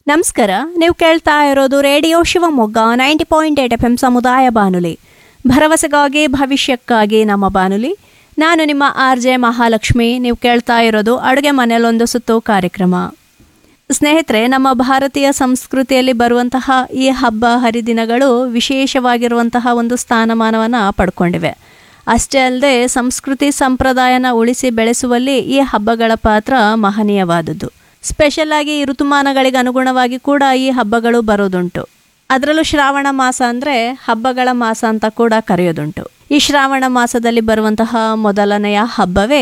ನಮಸ್ಕಾರ ನೀವು ಕೇಳ್ತಾ ಇರೋದು radio Shivamogga ninety point eight F M ಸಮುದಾಯ ಬಾನುಲಿ ಭರವಸೆಗಾಗಿ ಭವಿಷ್ಯಕ್ಕಾಗಿ ನಮ್ಮ ಬಾನುಲಿ ನಾನು ನಿಮ್ಮ ಆರ್ ಜೆ ಮಹಾಲಕ್ಷ್ಮಿ ನೀವು ಕೇಳ್ತಾ ಇರೋದು ಅಡುಗೆ ಮನೆಯಲ್ಲೊಂದು ಸುತ್ತು ಕಾರ್ಯಕ್ರಮ ಸ್ನೇಹಿತರೆ ನಮ್ಮ ಭಾರತೀಯ ಸಂಸ್ಕೃತಿಯಲ್ಲಿ ಬರುವಂತಹ ಈ ಹಬ್ಬ ಹರಿದಿನಗಳು ವಿಶೇಷವಾಗಿರುವಂತಹ ಒಂದು ಸ್ಥಾನಮಾನವನ್ನು ಪಡ್ಕೊಂಡಿವೆ ಅಷ್ಟೇ ಅಲ್ಲದೆ ಸಂಸ್ಕೃತಿ ಸಂಪ್ರದಾಯನ ಉಳಿಸಿ ಬೆಳೆಸುವಲ್ಲಿ ಈ ಹಬ್ಬಗಳ ಪಾತ್ರ ಮಹನೀಯವಾದದ್ದು ಸ್ಪೆಷಲ್ ಆಗಿ ಈ ಋತುಮಾನಗಳಿಗೆ ಅನುಗುಣವಾಗಿ ಕೂಡ ಈ ಹಬ್ಬಗಳು ಬರೋದುಂಟು ಅದರಲ್ಲೂ ಶ್ರಾವಣ ಮಾಸ ಅಂದರೆ ಹಬ್ಬಗಳ ಮಾಸ ಅಂತ ಕೂಡ ಕರೆಯೋದುಂಟು ಈ ಶ್ರಾವಣ ಮಾಸದಲ್ಲಿ ಬರುವಂತಹ ಮೊದಲನೆಯ ಹಬ್ಬವೇ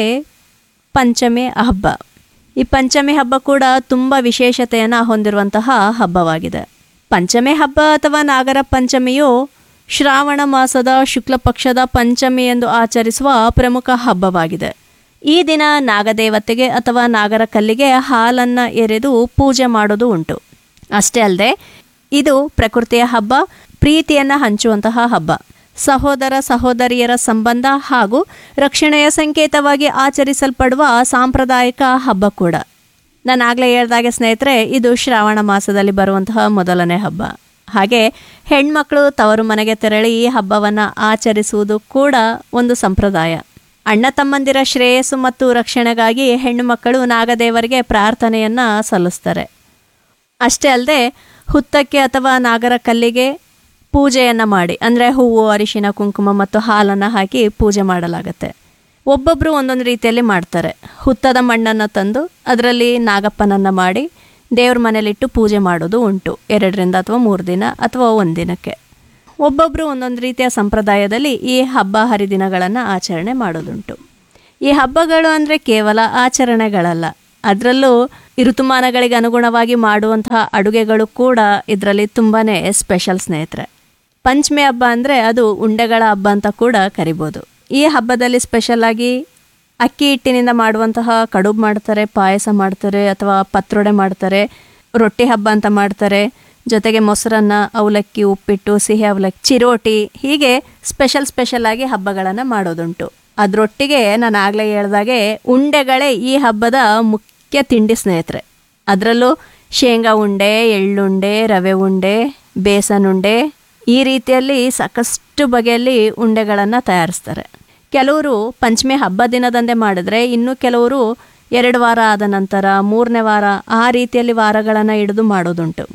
ಪಂಚಮಿ ಹಬ್ಬ ಈ ಪಂಚಮಿ ಹಬ್ಬ ಕೂಡ ತುಂಬ ವಿಶೇಷತೆಯನ್ನು ಹೊಂದಿರುವಂತಹ ಹಬ್ಬವಾಗಿದೆ ಪಂಚಮಿ ಹಬ್ಬ ಅಥವಾ ನಾಗರ ಪಂಚಮಿಯು ಶ್ರಾವಣ ಮಾಸದ ಶುಕ್ಲ ಪಕ್ಷದ ಪಂಚಮಿ ಎಂದು ಆಚರಿಸುವ ಪ್ರಮುಖ ಹಬ್ಬವಾಗಿದೆ ಈ ದಿನ ನಾಗದೇವತೆಗೆ ಅಥವಾ ನಾಗರ ಕಲ್ಲಿಗೆ ಹಾಲನ್ನು ಎರೆದು ಪೂಜೆ ಮಾಡೋದು ಉಂಟು ಅಷ್ಟೇ ಅಲ್ಲದೆ ಇದು ಪ್ರಕೃತಿಯ ಹಬ್ಬ ಪ್ರೀತಿಯನ್ನು ಹಂಚುವಂತಹ ಹಬ್ಬ ಸಹೋದರ ಸಹೋದರಿಯರ ಸಂಬಂಧ ಹಾಗೂ ರಕ್ಷಣೆಯ ಸಂಕೇತವಾಗಿ ಆಚರಿಸಲ್ಪಡುವ ಸಾಂಪ್ರದಾಯಿಕ ಹಬ್ಬ ಕೂಡ ನಾನು ಆಗಲೇ ಹೇಳ್ದಾಗೆ ಸ್ನೇಹಿತರೆ ಇದು ಶ್ರಾವಣ ಮಾಸದಲ್ಲಿ ಬರುವಂತಹ ಮೊದಲನೇ ಹಬ್ಬ ಹಾಗೆ ಹೆಣ್ಮಕ್ಳು ತವರು ಮನೆಗೆ ತೆರಳಿ ಈ ಹಬ್ಬವನ್ನು ಆಚರಿಸುವುದು ಕೂಡ ಒಂದು ಸಂಪ್ರದಾಯ ಅಣ್ಣ ತಮ್ಮಂದಿರ ಶ್ರೇಯಸ್ಸು ಮತ್ತು ರಕ್ಷಣೆಗಾಗಿ ಹೆಣ್ಣು ಮಕ್ಕಳು ನಾಗದೇವರಿಗೆ ಪ್ರಾರ್ಥನೆಯನ್ನು ಸಲ್ಲಿಸ್ತಾರೆ ಅಷ್ಟೇ ಅಲ್ಲದೆ ಹುತ್ತಕ್ಕೆ ಅಥವಾ ನಾಗರ ಕಲ್ಲಿಗೆ ಪೂಜೆಯನ್ನು ಮಾಡಿ ಅಂದರೆ ಹೂವು ಅರಿಶಿನ ಕುಂಕುಮ ಮತ್ತು ಹಾಲನ್ನು ಹಾಕಿ ಪೂಜೆ ಮಾಡಲಾಗತ್ತೆ ಒಬ್ಬೊಬ್ಬರು ಒಂದೊಂದು ರೀತಿಯಲ್ಲಿ ಮಾಡ್ತಾರೆ ಹುತ್ತದ ಮಣ್ಣನ್ನು ತಂದು ಅದರಲ್ಲಿ ನಾಗಪ್ಪನನ್ನು ಮಾಡಿ ದೇವ್ರ ಮನೇಲಿಟ್ಟು ಪೂಜೆ ಮಾಡೋದು ಉಂಟು ಎರಡರಿಂದ ಅಥವಾ ಮೂರು ದಿನ ಅಥವಾ ಒಂದು ದಿನಕ್ಕೆ ಒಬ್ಬೊಬ್ಬರು ಒಂದೊಂದು ರೀತಿಯ ಸಂಪ್ರದಾಯದಲ್ಲಿ ಈ ಹಬ್ಬ ಹರಿದಿನಗಳನ್ನು ಆಚರಣೆ ಮಾಡೋದುಂಟು ಈ ಹಬ್ಬಗಳು ಅಂದರೆ ಕೇವಲ ಆಚರಣೆಗಳಲ್ಲ ಅದರಲ್ಲೂ ಈ ಋತುಮಾನಗಳಿಗೆ ಅನುಗುಣವಾಗಿ ಮಾಡುವಂತಹ ಅಡುಗೆಗಳು ಕೂಡ ಇದರಲ್ಲಿ ತುಂಬಾ ಸ್ಪೆಷಲ್ ಸ್ನೇಹಿತರೆ ಪಂಚಮಿ ಹಬ್ಬ ಅಂದರೆ ಅದು ಉಂಡೆಗಳ ಹಬ್ಬ ಅಂತ ಕೂಡ ಕರಿಬೋದು ಈ ಹಬ್ಬದಲ್ಲಿ ಸ್ಪೆಷಲಾಗಿ ಅಕ್ಕಿ ಹಿಟ್ಟಿನಿಂದ ಮಾಡುವಂತಹ ಕಡುಬು ಮಾಡ್ತಾರೆ ಪಾಯಸ ಮಾಡ್ತಾರೆ ಅಥವಾ ಪತ್ರೊಡೆ ಮಾಡ್ತಾರೆ ರೊಟ್ಟಿ ಹಬ್ಬ ಅಂತ ಮಾಡ್ತಾರೆ ಜೊತೆಗೆ ಮೊಸರನ್ನ ಅವಲಕ್ಕಿ ಉಪ್ಪಿಟ್ಟು ಸಿಹಿ ಅವಲಕ್ಕಿ ಚಿರೋಟಿ ಹೀಗೆ ಸ್ಪೆಷಲ್ ಸ್ಪೆಷಲ್ ಆಗಿ ಹಬ್ಬಗಳನ್ನು ಮಾಡೋದುಂಟು ಅದರೊಟ್ಟಿಗೆ ನಾನು ಆಗಲೇ ಹೇಳ್ದಾಗೆ ಉಂಡೆಗಳೇ ಈ ಹಬ್ಬದ ಮುಖ್ಯ ತಿಂಡಿ ಸ್ನೇಹಿತರೆ ಅದರಲ್ಲೂ ಶೇಂಗಾ ಉಂಡೆ ಎಳ್ಳುಂಡೆ ರವೆ ಉಂಡೆ ಬೇಸನ್ ಉಂಡೆ ಈ ರೀತಿಯಲ್ಲಿ ಸಾಕಷ್ಟು ಬಗೆಯಲ್ಲಿ ಉಂಡೆಗಳನ್ನು ತಯಾರಿಸ್ತಾರೆ ಕೆಲವರು ಪಂಚಮಿ ಹಬ್ಬ ದಿನದಂದೇ ಮಾಡಿದ್ರೆ ಇನ್ನು ಕೆಲವರು ಎರಡು ವಾರ ಆದ ನಂತರ ಮೂರನೇ ವಾರ ಆ ರೀತಿಯಲ್ಲಿ ವಾರಗಳನ್ನು ಹಿಡಿದು ಮಾಡೋದುಂಟು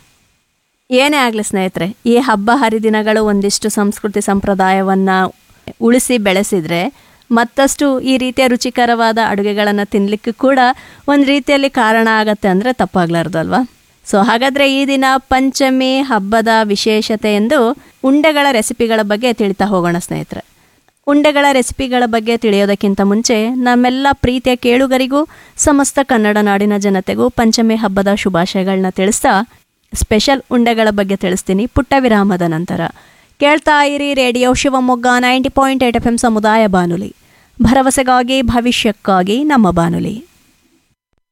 ಏನೇ ಆಗಲಿ ಸ್ನೇಹಿತರೆ ಈ ಹಬ್ಬ ಹರಿದಿನಗಳು ಒಂದಿಷ್ಟು ಸಂಸ್ಕೃತಿ ಸಂಪ್ರದಾಯವನ್ನು ಉಳಿಸಿ ಬೆಳೆಸಿದರೆ ಮತ್ತಷ್ಟು ಈ ರೀತಿಯ ರುಚಿಕರವಾದ ಅಡುಗೆಗಳನ್ನು ತಿನ್ನಲಿಕ್ಕೆ ಕೂಡ ಒಂದು ರೀತಿಯಲ್ಲಿ ಕಾರಣ ಆಗತ್ತೆ ಅಂದರೆ ತಪ್ಪಾಗ್ಲಾರ್ದು ಅಲ್ವಾ ಸೊ ಹಾಗಾದರೆ ಈ ದಿನ ಪಂಚಮಿ ಹಬ್ಬದ ವಿಶೇಷತೆ ಎಂದು ಉಂಡೆಗಳ ರೆಸಿಪಿಗಳ ಬಗ್ಗೆ ತಿಳಿತಾ ಹೋಗೋಣ ಸ್ನೇಹಿತರೆ ಉಂಡೆಗಳ ರೆಸಿಪಿಗಳ ಬಗ್ಗೆ ತಿಳಿಯೋದಕ್ಕಿಂತ ಮುಂಚೆ ನಮ್ಮೆಲ್ಲ ಪ್ರೀತಿಯ ಕೇಳುಗರಿಗೂ ಸಮಸ್ತ ಕನ್ನಡ ನಾಡಿನ ಜನತೆಗೂ ಪಂಚಮಿ ಹಬ್ಬದ ಶುಭಾಶಯಗಳನ್ನ ತಿಳಿಸ್ತಾ ಸ್ಪೆಷಲ್ ಉಂಡೆಗಳ ಬಗ್ಗೆ ತಿಳಿಸ್ತೀನಿ ಪುಟ್ಟ ವಿರಾಮದ ನಂತರ ಕೇಳ್ತಾ ಇರಿ radio Shivamogga ninety point eight F M ಸಮುದಾಯ ಬಾನುಲಿ ಭರವಸೆಗಾಗಿ ಭವಿಷ್ಯಕ್ಕಾಗಿ ನಮ್ಮ ಬಾನುಲಿ